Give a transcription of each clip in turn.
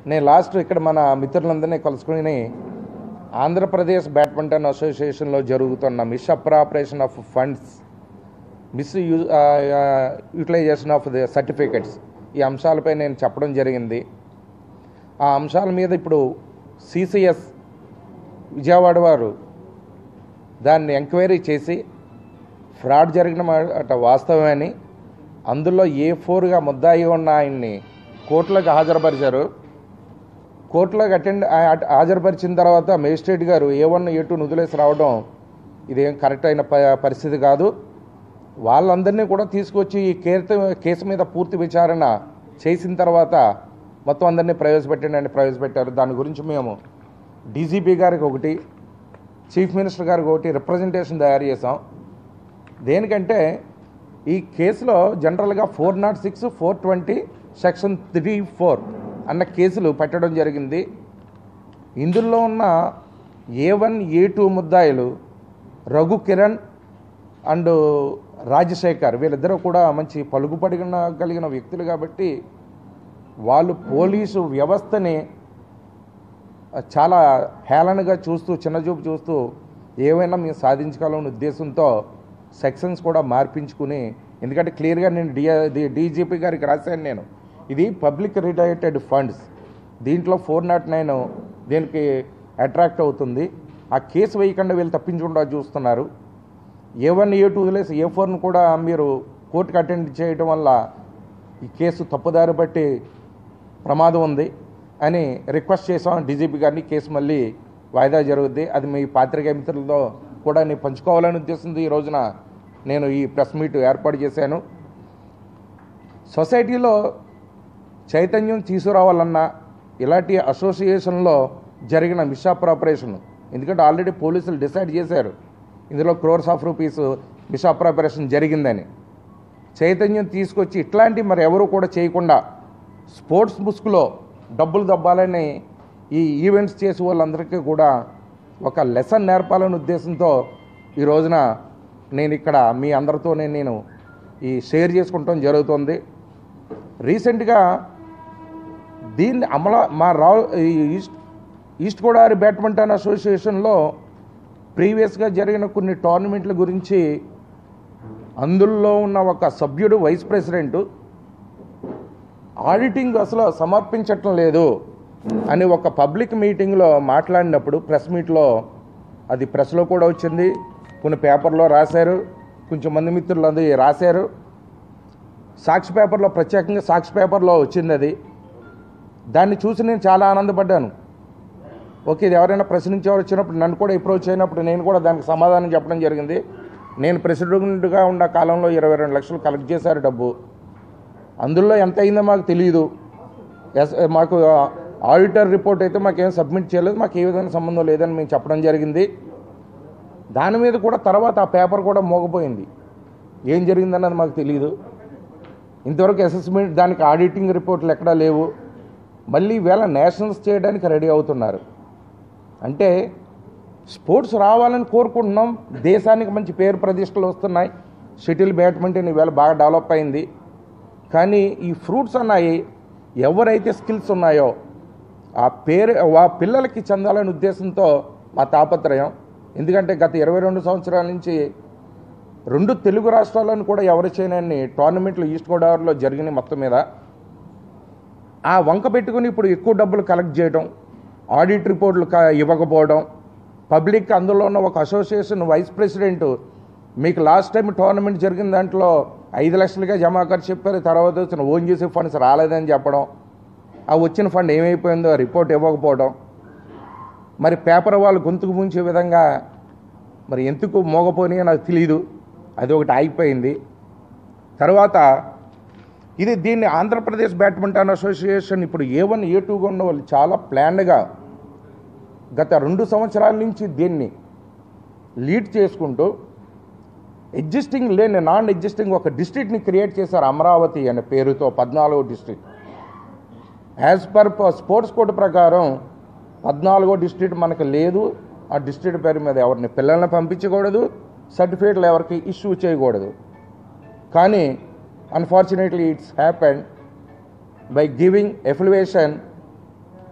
నేను లాస్ట్ ఇక్కడ మన మిత్రులందరినీ కలుసుకుని ఆంధ్రప్రదేశ్ బ్యాడ్మింటన్ అసోసియేషన్లో జరుగుతున్న misappropriation of funds mis you utilization of the certificates ఈ అంశాలపై నేను చెప్పడం జరిగింది ఆ అంశాల మీద ఇప్పుడు సిసిఎస్ విజయవాడ వారు దాన్ని ఎంక్వైరీ చేసి ఫ్రాడ్ జరిగిన మాట వాస్తవమే అని అందులో ఏ ఫోర్గా ముద్దాయి ఉన్న ఆయన్ని కోర్టులోకి హాజరుపరిచారు కోర్టులోకి అటెండ్ ఆ- హాజరుపరిచిన తర్వాత మేజిస్ట్రేట్ గారు ఏ వన్ ఏ టూ వదిలేసి రావడం ఇదేం కరెక్ట్ అయిన ప- పరిస్థితి కాదు వాళ్ళందరినీ కూడా తీసుకొచ్చి ఈ కేసు కేసు మీద పూర్తి విచారణ చేసిన తర్వాత మొత్తం అందరినీ ప్రవేశపెట్టండి అని ప్రవేశపెట్టారు దాని గురించి మేము డీజీపీ గారికి ఒకటి చీఫ్ మినిస్టర్ గారికి ఒకటి రిప్రజెంటేషన్ తయారు చేసాం దేనికంటే ఈ కేసులో జనరల్గా four naught six four twenty section three four అన్న కేసులు పెట్టడం జరిగింది ఇందులో ఉన్న ఏ వన్ ఏ టూ ముద్దాయిలు రఘు కిరణ్ అండ్ రాజశేఖర్ వీళ్ళిద్దరూ కూడా మంచి పలుకుపడిన కలిగిన వ్యక్తులు కాబట్టి వాళ్ళు పోలీసు వ్యవస్థని చాలా హేళనగా చూస్తూ చిన్నచూపు చూస్తూ ఏవైనా మేము సాధించగలమనే ఉద్దేశంతో సెక్షన్స్ కూడా మార్పించుకుని ఎందుకంటే క్లియర్గా నేను డి డీజీపీ గారికి రాశాను నేను ఇది పబ్లిక్ రిలేటెడ్ ఫండ్స్ దీంట్లో ఫోర్ నాట్ నైన్ దీనికి అట్రాక్ట్ అవుతుంది ఆ కేసు వేయకుండా వీళ్ళు తప్పించకుండా చూస్తున్నారు ఏ వన్ ఏ టూ వదిలేసి ఏ ఫోర్ను కూడా మీరు కోర్టుకు అటెండ్ చేయడం వల్ల ఈ కేసు తప్పుదారి బట్టి ప్రమాదం ఉంది అని రిక్వెస్ట్ చేసాం డీజీపీ గారిని కేసు మళ్ళీ వాయిదా జరుగుద్ది అది మీ పాత్రికేయ మిత్రులతో కూడా నేను పంచుకోవాలని ఉద్దేశంతో ఈ రోజున నేను ఈ ప్రెస్ మీట్ ఏర్పాటు చేశాను సొసైటీలో చైతన్యం తీసుకురావాలన్నా ఇలాంటి అసోసియేషన్లో జరిగిన మిస్అప్రాపరేషన్ ఎందుకంటే ఆల్రెడీ పోలీసులు డిసైడ్ చేశారు ఇందులో క్రోర్స్ ఆఫ్ రూపీస్ మిస్అప్రాపరేషన్ జరిగిందని చైతన్యం తీసుకొచ్చి ఇట్లాంటి మరి ఎవరు కూడా చేయకుండా స్పోర్ట్స్ ముసుగులో డబ్బులు దబ్బాలని ఈ ఈవెంట్స్ చేసే వాళ్ళందరికీ కూడా ఒక లెసన్ నేర్పాలనే ఉద్దేశంతో ఈ రోజున నేను ఇక్కడ మీ అందరితోనే నేను ఈ షేర్ చేసుకుంటాం జరుగుతుంది రీసెంట్గా దీన్ని అమల మా రా ఈ ఈస్ట్ ఈస్ట్ గోదావరి బ్యాడ్మింటన్ అసోసియేషన్లో ప్రీవియస్గా జరిగిన కొన్ని టోర్నమెంట్ల గురించి అందులో ఉన్న ఒక సభ్యుడు వైస్ ప్రెసిడెంట్ ఆడిటింగ్ అసలు సమర్పించటం లేదు అని ఒక పబ్లిక్ మీటింగ్లో మాట్లాడినప్పుడు ప్రెస్ మీట్లో అది ప్రెస్లో కూడా వచ్చింది కొన్ని పేపర్లో రాశారు కొంచెం మంది మిత్రులు అది రాశారు సాక్షి పేపర్లో ప్రత్యేకంగా సాక్షి పేపర్లో వచ్చింది అది దాన్ని చూసి నేను చాలా ఆనందపడ్డాను ఓకే ఇది ఎవరైనా ప్రశ్నించేవారు వచ్చినప్పుడు నన్ను కూడా అప్రోచ్ అయినప్పుడు నేను కూడా దానికి సమాధానం చెప్పడం జరిగింది నేను ప్రెసిడెంట్గా ఉన్న కాలంలో ఇరవై రెండు లక్షలు కలెక్ట్ చేశారు డబ్బు అందులో ఎంత అయిందో మాకు తెలియదు ఎస్ మాకు ఆడిటర్ రిపోర్ట్ అయితే మాకేం సబ్మిట్ చేయలేదు మాకు ఏ విధమైన సంబంధం లేదని మేము చెప్పడం జరిగింది దాని మీద కూడా తర్వాత ఆ పేపర్ కూడా మోగపోయింది ఏం జరిగిందన్నది మాకు తెలియదు ఇంతవరకు అసెస్మెంట్ దానికి ఆడిటింగ్ రిపోర్ట్లు ఎక్కడా లేవు మళ్ళీ వేళ నేషనల్స్ చేయడానికి రెడీ అవుతున్నారు అంటే స్పోర్ట్స్ రావాలని కోరుకుంటున్నాం దేశానికి మంచి పేరు ప్రతిష్టలు వస్తున్నాయి షటిల్ బ్యాడ్మింటన్ ఈవేళ బాగా డెవలప్ అయింది కానీ ఈ ఫ్రూట్స్ అన్నాయి ఎవరైతే స్కిల్స్ ఉన్నాయో ఆ పేరు ఆ పిల్లలకి చెందాలనే ఉద్దేశంతో మా తాపత్రయం ఎందుకంటే గత ఇరవై రెండు సంవత్సరాల నుంచి రెండు తెలుగు రాష్ట్రాలను కూడా ఎవరు చేయనన్ని టోర్నమెంట్లు ఈస్ట్ గోదావరిలో జరిగినాయి మొత్తం మీద ఆ వంక పెట్టుకుని ఇప్పుడు ఎక్కువ డబ్బులు కలెక్ట్ చేయడం ఆడిట్ రిపోర్ట్లు క- ఇవ్వకపోవడం పబ్లిక్ అందులో ఉన్న ఒక అసోసియేషన్ వైస్ ప్రెసిడెంట్ మీకు లాస్ట్ టైం టోర్నమెంట్ జరిగిన దాంట్లో ఐదు లక్షలుగా జమా ఖర్చు చెప్పారు తర్వాత వచ్చిన ఓన్ చేసే ఫండ్స్ రాలేదని చెప్పడం ఆ వచ్చిన ఫండ్ ఏమైపోయిందో రిపోర్ట్ ఇవ్వకపోవడం మరి పేపర్ వాళ్ళు గొంతుకు ముంచే విధంగా మరి ఎందుకు మోగపోయినాయో నాకు తెలియదు అది ఒకటి ఆగిపోయింది తర్వాత ఇది దీన్ని ఆంధ్రప్రదేశ్ బ్యాడ్మింటన్ అసోసియేషన్ ఇప్పుడు ఏ వన్ ఏ టూగా ఉన్న వాళ్ళు చాలా ప్లాన్డ్గా గత రెండు సంవత్సరాల నుంచి దీన్ని లీడ్ చేసుకుంటూ ఎగ్జిస్టింగ్ లేని నాన్ ఎగ్జిస్టింగ్ ఒక డిస్ట్రిక్ట్ని క్రియేట్ చేశారు అమరావతి అనే పేరుతో పద్నాలుగో district as per sports code ప్రకారం పద్నాలుగో డిస్ట్రిక్ట్ మనకు లేదు ఆ డిస్ట్రిక్ట్ పేరు మీద ఎవరిని పిల్లల్ని పంపించకూడదు సర్టిఫికేట్లు ఎవరికి ఇష్యూ చేయకూడదు కానీ unfortunately it's happened by giving affiliation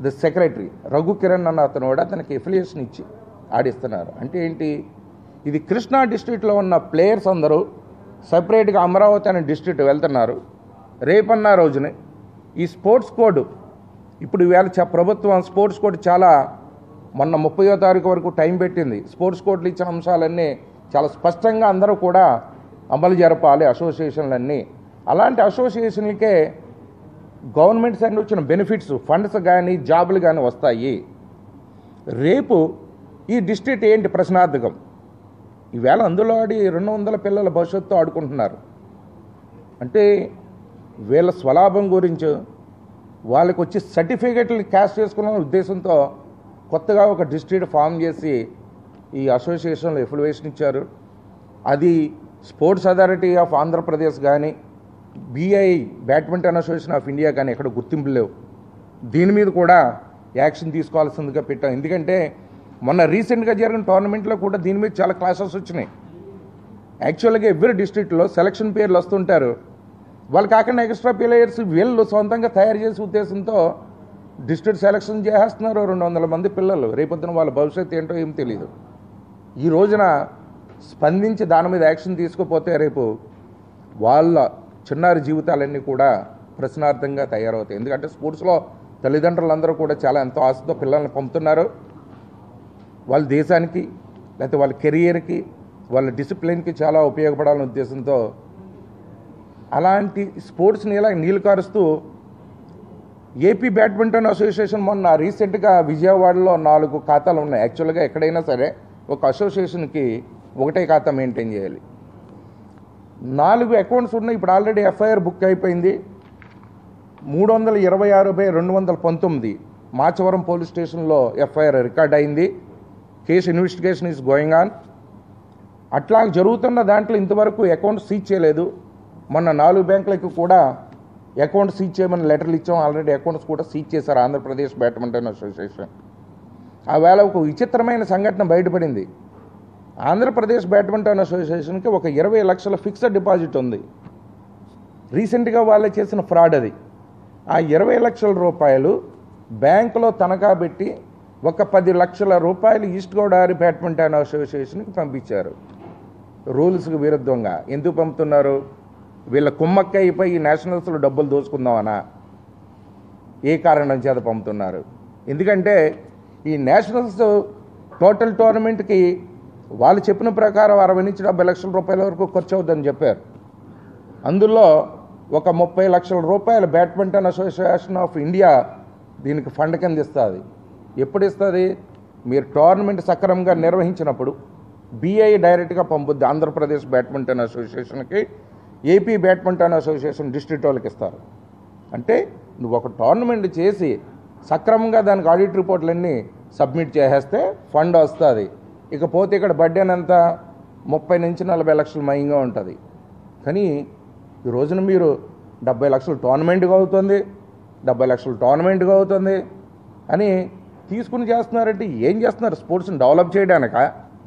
the secretary Raghu Kiran అన్న అతను కూడా అతనికి ఎఫిలియేషన్ ఇచ్చి ఆడిస్తున్నారు అంటే ఏంటి ఇది కృష్ణా డిస్ట్రిక్ట్లో ఉన్న ప్లేయర్స్ అందరూ సపరేట్గా అమరావతి అనే డిస్ట్రిక్ట్ వెళ్తున్నారు రేపన్న రోజునే ఈ స్పోర్ట్స్ కోడ్ ఇప్పుడు ఈవేళ చ ప్రభుత్వం స్పోర్ట్స్ కోడ్ చాలా మొన్న ముప్పయో తారీఖు వరకు టైం పెట్టింది స్పోర్ట్స్ కోడ్లు ఇచ్చిన అంశాలన్నీ చాలా స్పష్టంగా అందరూ కూడా అమలు జరపాలి అసోసియేషన్లన్నీ అలాంటి అసోసియేషన్లకే గవర్నమెంట్ సైడ్ నుంచి వచ్చిన బెనిఫిట్స్ ఫండ్స్ కానీ జాబులు కానీ వస్తాయి రేపు ఈ డిస్ట్రిక్ట్ ఏంటి ప్రశ్నార్థకం ఈవేళ అందులో ఆడి రెండు వందల పిల్లల భవిష్యత్తు ఆడుకుంటున్నారు అంటే వీళ్ళ స్వలాభం గురించి వాళ్ళకి వచ్చి సర్టిఫికెట్లు క్యాష్ చేసుకున్న ఉద్దేశంతో కొత్తగా ఒక డిస్ట్రిక్ట్ ఫామ్ చేసి ఈ అసోసియేషన్లో ఎఫిలివేషన్ ఇచ్చారు అది స్పోర్ట్స్ అథారిటీ ఆఫ్ ఆంధ్రప్రదేశ్ కానీ BI badminton association of India కానీ ఎక్కడ గుర్తింపు లేవు దీని మీద కూడా యాక్షన్ తీసుకోవాల్సిందిగా పెట్టాం ఎందుకంటే మొన్న రీసెంట్గా జరిగిన టోర్నమెంట్లో కూడా దీని మీద చాలా క్లాసెస్ వచ్చినాయి యాక్చువల్గా ఎవ్రీ డిస్ట్రిక్ట్లో సెలక్షన్ పేర్లు వస్తుంటారు వాళ్ళు కాకుండా ఎక్స్ట్రా ప్లేయర్స్ వీళ్ళు సొంతంగా తయారు చేసే ఉద్దేశంతో డిస్ట్రిక్ట్ సెలక్షన్ చేసేస్తున్నారు రెండు వందల మంది పిల్లలు రేపొద్దున వాళ్ళ భవిష్యత్తు ఏంటో ఏం తెలియదు ఈ రోజున స్పందించి దాని మీద యాక్షన్ తీసుకోపోతే రేపు వాళ్ళ చిన్నారి జీవితాలన్నీ కూడా ప్రశ్నార్థంగా తయారవుతాయి ఎందుకంటే స్పోర్ట్స్లో తల్లిదండ్రులందరూ కూడా చాలా ఎంతో ఆశతో పిల్లల్ని పంపుతున్నారు వాళ్ళ దేశానికి లేకపోతే వాళ్ళ కెరియర్కి వాళ్ళ డిసిప్లిన్కి చాలా ఉపయోగపడాలనే ఉద్దేశంతో అలాంటి స్పోర్ట్స్ని ఇలా నీళ్ళు కారుస్తూ ఏపీ బ్యాడ్మింటన్ అసోసియేషన్ మొన్న రీసెంట్గా విజయవాడలో నాలుగు ఖాతాలు ఉన్నాయి యాక్చువల్గా ఎక్కడైనా సరే ఒక అసోసియేషన్కి ఒకటే ఖాతా మెయింటైన్ చేయాలి నాలుగు అకౌంట్స్ ఉన్నాయి ఇప్పుడు ఆల్రెడీ ఎఫ్ఐఆర్ బుక్ అయిపోయింది మూడు వందల ఇరవై ఆరు బై రెండు వందల పంతొమ్మిది మాచవరం పోలీస్ స్టేషన్లో ఎఫ్ఐఆర్ రికార్డ్ అయింది case investigation is going on అట్లా జరుగుతున్న దాంట్లో ఇంతవరకు అకౌంట్ సీజ్ చేయలేదు మొన్న నాలుగు బ్యాంకులకు కూడా అకౌంట్ సీజ్ చేయమని లెటర్లు ఇచ్చాం ఆల్రెడీ అకౌంట్స్ కూడా సీజ్ చేశారు ఆంధ్రప్రదేశ్ బ్యాడ్మింటన్ అసోసియేషన్ ఆ వేళ ఒక విచిత్రమైన సంఘటన బయటపడింది ఆంధ్రప్రదేశ్ బ్యాడ్మింటన్ అసోసియేషన్కి ఒక ఇరవై లక్షల ఫిక్స్డ్ డిపాజిట్ ఉంది రీసెంట్గా వాళ్ళే చేసిన ఫ్రాడ్ అది ఆ ఇరవై లక్షల రూపాయలు బ్యాంకులో తనఖా పెట్టి ఒక పది లక్షల రూపాయలు ఈస్ట్ గోదావరి బ్యాడ్మింటన్ అసోసియేషన్కి పంపించారు రూల్స్కి విరుద్ధంగా ఎందుకు పంపుతున్నారు వీళ్ళ కుమ్మక్క అయిపోయి నేషనల్స్లో డబ్బులు దోచుకుందామనా ఏ కారణం చేత పంపుతున్నారు ఎందుకంటే ఈ నేషనల్స్ టోటల్ టోర్నమెంట్కి వాళ్ళు చెప్పిన ప్రకారం అరవై నుంచి డెబ్బై లక్షల రూపాయల వరకు ఖర్చు అవుతుందని చెప్పారు అందులో ఒక ముప్పై లక్షల రూపాయల బ్యాడ్మింటన్ అసోసియేషన్ ఆఫ్ ఇండియా దీనికి ఫండ్ కింద ఇస్తుంది ఎప్పుడు ఇస్తుంది మీరు టోర్నమెంట్ సక్రమంగా నిర్వహించినప్పుడు బీఐ డైరెక్ట్గా పంపుద్ది ఆంధ్రప్రదేశ్ బ్యాడ్మింటన్ అసోసియేషన్కి ఏపీ బ్యాడ్మింటన్ అసోసియేషన్ డిస్ట్రిక్ట్ వాళ్ళకి ఇస్తారు అంటే నువ్వు ఒక టోర్నమెంట్ చేసి సక్రమంగా దానికి ఆడిట్ రిపోర్ట్లన్నీ సబ్మిట్ చేసేస్తే ఫండ్ వస్తుంది ఇకపోతే ఇక్కడ బడ్డెన్ ఎంత ముప్పై నుంచి నలభై లక్షల మయంగా ఉంటుంది కానీ ఈ రోజున మీరు డెబ్బై లక్షలు టోర్నమెంట్గా అవుతుంది డెబ్బై లక్షలు టోర్నమెంట్గా అవుతుంది అని తీసుకుని చేస్తున్నారంటే ఏం చేస్తున్నారు స్పోర్ట్స్ని డెవలప్ చేయడానికా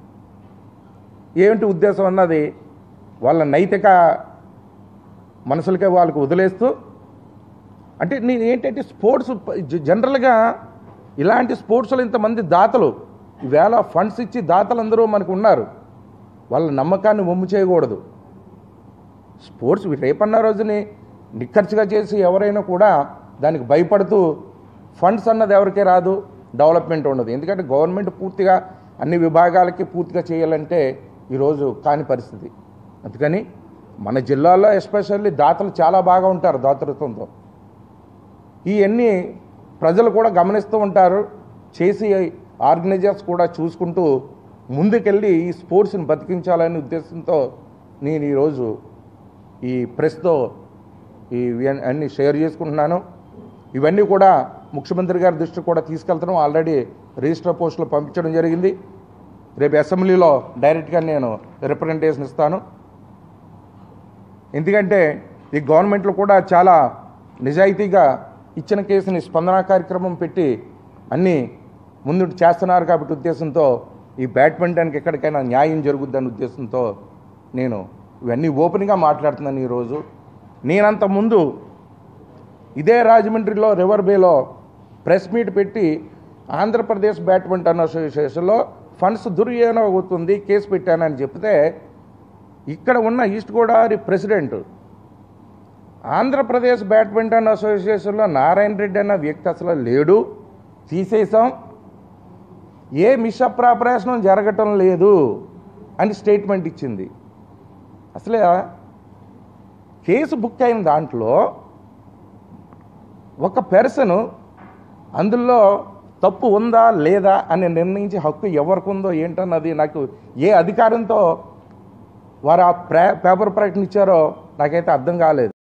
ఏంటి ఉద్దేశం అన్నది వాళ్ళ నైతిక మనసులకే వాళ్ళకు వదిలేస్తూ అంటే నేను ఏంటంటే స్పోర్ట్స్ జ- జనరల్గా ఇలాంటి స్పోర్ట్స్లో ఇంతమంది దాతలు ఈవేళ ఫండ్స్ ఇచ్చి దాతలందరూ మనకు ఉన్నారు వాళ్ళ నమ్మకాన్ని వమ్ము చేయకూడదు స్పోర్ట్స్ రేపన్న రోజుని నిక్కర్చిగా చేసి ఎవరైనా కూడా దానికి భయపడుతూ ఫండ్స్ అన్నది ఎవరికే రాదు డెవలప్మెంట్ ఉండదు ఎందుకంటే గవర్నమెంట్ పూర్తిగా అన్ని విభాగాలకి పూర్తిగా చేయాలంటే ఈరోజు కాని పరిస్థితి అందుకని మన జిల్లాలో ఎస్పెషల్లీ దాతలు చాలా బాగా ఉంటారు దాతృత్వంతో ఇవన్నీ ప్రజలు కూడా గమనిస్తూ ఉంటారు చేసి ఆర్గనైజర్స్ కూడా చూసుకుంటూ ముందుకెళ్ళి ఈ స్పోర్ట్స్ని బతికించాలనే ఉద్దేశంతో నేను ఈరోజు ఈ ప్రెస్తో ఈ అన్ని షేర్ చేసుకుంటున్నాను ఇవన్నీ కూడా ముఖ్యమంత్రి గారి దృష్టికి కూడా తీసుకెళ్తాను ఆల్రెడీ రిజిస్టర్ పోస్టులు పంపించడం జరిగింది రేపు అసెంబ్లీలో డైరెక్ట్గా నేను రిప్రజెంటేషన్ ఇస్తాను ఎందుకంటే ఈ గవర్నమెంట్లో కూడా చాలా నిజాయితీగా ఇచ్చిన కేసుని స్పందన కార్యక్రమం పెట్టి అన్నీ ముందు చేస్తున్నారు కాబట్టి ఉద్దేశంతో ఈ బ్యాడ్మింటన్కి ఎక్కడికైనా న్యాయం జరుగుద్దనే ఉద్దేశంతో నేను ఇవన్నీ ఓపెన్గా మాట్లాడుతున్నాను ఈరోజు నేనంత ముందు ఇదే రాజమండ్రిలో రివర్ బేలో ప్రెస్ మీట్ పెట్టి ఆంధ్రప్రదేశ్ బ్యాడ్మింటన్ అసోసియేషన్లో ఫండ్స్ దుర్వినియోగం అవుతుంది కేసు పెట్టానని చెప్తే ఇక్కడ ఉన్న east Godavari president Andhra Pradesh badminton అసోసియేషన్లో నారాయణ రెడ్డి అన్న వ్యక్తి అసలు లేడు తీసేసాం ఏ మిస్అప్రాపరేషన్ జరగటం లేదు అని స్టేట్మెంట్ ఇచ్చింది అసలే కేసు బుక్ అయిన దాంట్లో ఒక పెర్సన్ అందులో తప్పు ఉందా లేదా అని నిర్ణయించే హక్కు ఎవరికి ఉందో ఏంటన్నది నాకు ఏ అధికారంతో వారు ఆ ప్రే పేపర్ ప్రకటన ఇచ్చారో నాకైతే అర్థం కాలేదు